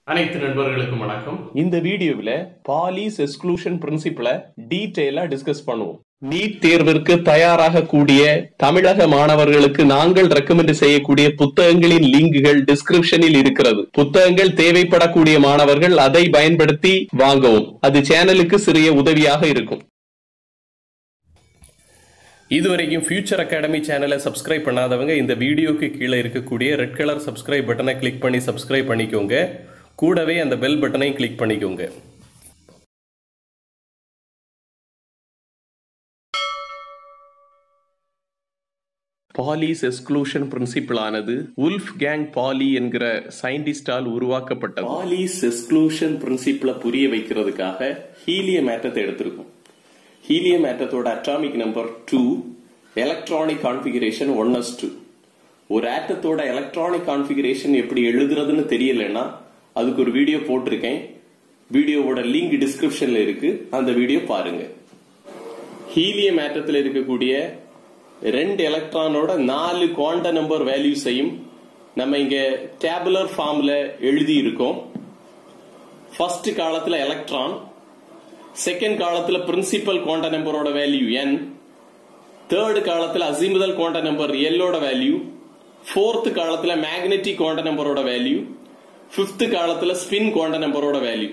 அனைத்து நண்பர்களுக்கும் வணக்கம் இந்த வீடியோவில் பாலிஸ் எக்ஸ்க்ளூஷன் பிரின்சிபலை டீட்டெயிலா டிஸ்கஸ் பண்ணுவோம் நீட் தேர்விற்கு தயாராக கூடிய தமிழக மாணவர்களுக்கு நாங்கள் ரெக்கமெண்ட் செய்யக்கூடிய புத்தகங்களின் லிங்குகள் டிஸ்கிரிப்ஷனில் இருக்கிறது புத்தகங்கள் தேவைப்படக்கூடிய மாணவர்கள் அதை பயன்படுத்தி வாங்கவும் அது சேனலுக்கு சிறிய உதவியாக இருக்கும் இதுவரைக்கும் ஃபியூச்சர் அகாடமி சேனலை சப்ஸ்கிரைப் பண்ணாதவங்க இந்த வீடியோக்கு கீழே இருக்கக்கூடிய ரெட் கலர் சப்ஸ்கிரைப் பட்டனை கிளிக் பண்ணி சப்ஸ்கிரைப் பண்ணிக்கோங்க கூடவே அந்த பெல் பட்டனையும் கிளிக் பண்ணிக்கோங்க பாலிஸ் எக்ஸ்க்ளூஷன் பிரின்சிபிள் ஆனது உல்ஃப் கேங் பாலி என்கிற சயின்டிஸ்டால் உருவாக்கப்பட்டது பாலிஸ் எக்ஸ்க்ளூஷன் பிரின்சிபிளை புரிய வைக்கிறதுக்காக ஹீலியம் ஆட்டத்தை எடுத்திருக்கோம் ஹீலியம் ஆட்டத்தோட atomic number two electronic configuration one S two ஒரு ஆட்டத்தோட எலக்ட்ரானிக் கான்ஃபிகரேஷன் எப்படி எழுதுறதுன்னு தெரியலன்னா அதுக்கு ஒரு வீடியோ போட்டிருக்கேன் வீடியோவோட லிங்க் டிஸ்கிரிப்ஷன்ல இருக்கு அந்த வீடியோ பாருங்க ஹீலியம் ஆட்டத்தில் இருக்கக்கூடிய ரெண்டு எலக்ட்ரானோட நாலு குவாண்ட நம்பர் வேல்யூஸையும் நம்ம இங்க டேபுலர் ஃபார்ம்ல எழுதி இருக்கோம் ஃபர்ஸ்ட் காலத்துல எலக்ட்ரான் செகண்ட் காலத்துல பிரின்சிபல் குவாண்ட நம்பரோட வேல்யூ என் தேர்ட் காலத்துல அசிமுதல் குவாண்ட நம்பர் எல்லோட வேல்யூ ஃபோர்த் காலத்துல மேக்னெட்டிக் குவாண்ட நம்பரோட வேல்யூ பிப்த் காலத்துல ஸ்பின் குவாண்ட நம்பரோட வேல்யூ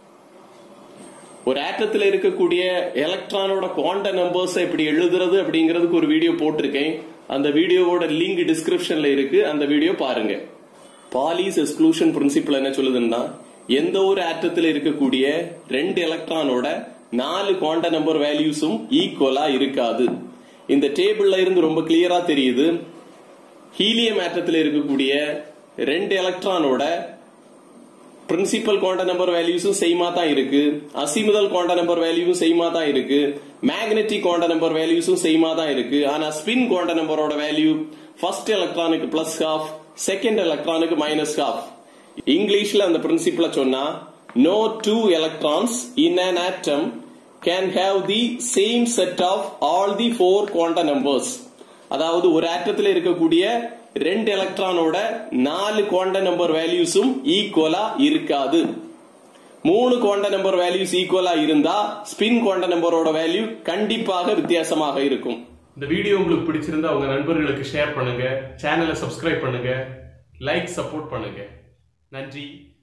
ஒரு ஆட்டத்தில் இருக்கக்கூடிய எலக்ட்ரானோட குவாண்ட நம்பர்ஸ் எப்படி எழுதுறது அப்படிங்கிறதுக்கு ஒரு வீடியோ போட்டிருக்கேன் அந்த வீடியோவோட லிங்க் டிஸ்கிரிப்ஷன்ல இருக்கு அந்த வீடியோ பாருங்க பாலிஸ் எக்ஸ்க்ளூஷன் பிரின்சிபல் என்ன சொல்லுதுன்னா எந்த ஒரு ஆட்டத்தில் இருக்கக்கூடிய ரெண்டு எலக்ட்ரானோட நாலு குவாண்ட நம்பர் வேல்யூஸும் ஈக்குவலா இருக்காது இந்த டேபிள்ல இருந்து ரொம்ப கிளியரா தெரியுது ஹீலியம் ஆட்டத்தில் இருக்கக்கூடிய ரெண்டு எலக்ட்ரானோட பிரின்சிபல் குவாண்ட நம்பர் வேல்யூஸும் சேமா தான் இருக்கு அசிமுதல் குவாண்ட நம்பர் வேல்யூவும் சேமா தான் இருக்கு மேக்னெட்டிக் குவாண்ட நம்பர் வேல்யூஸும் சேமா தான் இருக்கு ஆனா ஸ்பின் குவாண்ட நம்பரோட வேல்யூ ஃபர்ஸ்ட் எலக்ட்ரானுக்கு பிளஸ் ஹாஃப் செகண்ட் எலக்ட்ரானுக்கு மைனஸ் ஹாஃப் இங்கிலீஷ்ல அந்த பிரின்சிபல சொன்னா no two electrons in an atom can have the same set of all the four quantum numbers அதாவது ஒரு ஆட்டத்தில் இருக்கக்கூடிய ரெண்டு எலக்ட்ரானோட நாலு குவாண்ட நம்பர் வேல்யூஸும் ஈக்குவலா இருக்காது மூணு குவாண்ட நம்பர் வேல்யூஸ் ஈக்குவலா இருந்தா ஸ்பின் குவாண்ட நம்பரோட வேல்யூ கண்டிப்பாக வித்தியாசமாக இருக்கும் இந்த வீடியோ உங்களுக்கு பிடிச்சிருந்தா உங்க நண்பர்களுக்கு ஷேர் பண்ணுங்க சேனலை சப்ஸ்கிரைப் பண்ணுங்க லைக் சப்போர்ட் பண்ணுங்க நன்றி